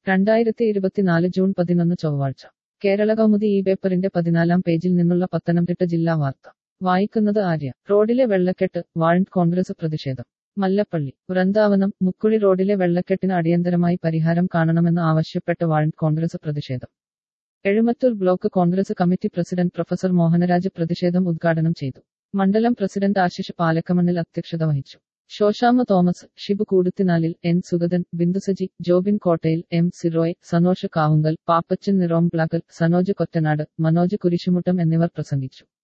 രണ്ടായിരത്തി ഇരുപത്തിനാല് ജൂൺ പതിനൊന്ന് ചൊവ്വാഴ്ച കേരള കൗമുദി ഈ പേപ്പറിന്റെ പതിനാലാം പേജിൽ നിന്നുള്ള പത്തനംതിട്ട ജില്ലാ വാർത്ത വായിക്കുന്നത് ആര്യ റോഡിലെ വെള്ളക്കെട്ട് വാഴണ്ട് കോൺഗ്രസ് പ്രതിഷേധം മല്ലപ്പള്ളി വൃന്ദാവനം മുക്കുഴി റോഡിലെ വെള്ളക്കെട്ടിന് അടിയന്തരമായി പരിഹാരം കാണണമെന്ന് ആവശ്യപ്പെട്ട് വാഴണ്ട് കോൺഗ്രസ് പ്രതിഷേധം എഴുമത്തൂർ block Congress committee president professor Mohanaraj പ്രതിഷേധം ഉദ്ഘാടനം ചെയ്തു മണ്ഡലം പ്രസിഡന്റ് ആശിഷ് പാലക്കമണ്ണിൽ അധ്യക്ഷത വഹിച്ചു ശോശാമ്മ തോമസ് ഷിബു കൂടുത്തിനാലിൽ എൻ സുഗതൻ ബിന്ദുസജി ജോബിൻ കോട്ടയിൽ എം സിറോയ് സനോഷ് കാവുങ്കൽ പാപ്പച്ചൻ നിറോംപ്ലാക്കൽ സനോജ് കൊറ്റനാട് മനോജ് കുരിശുമുട്ടം എന്നിവർ പ്രസംഗിച്ചു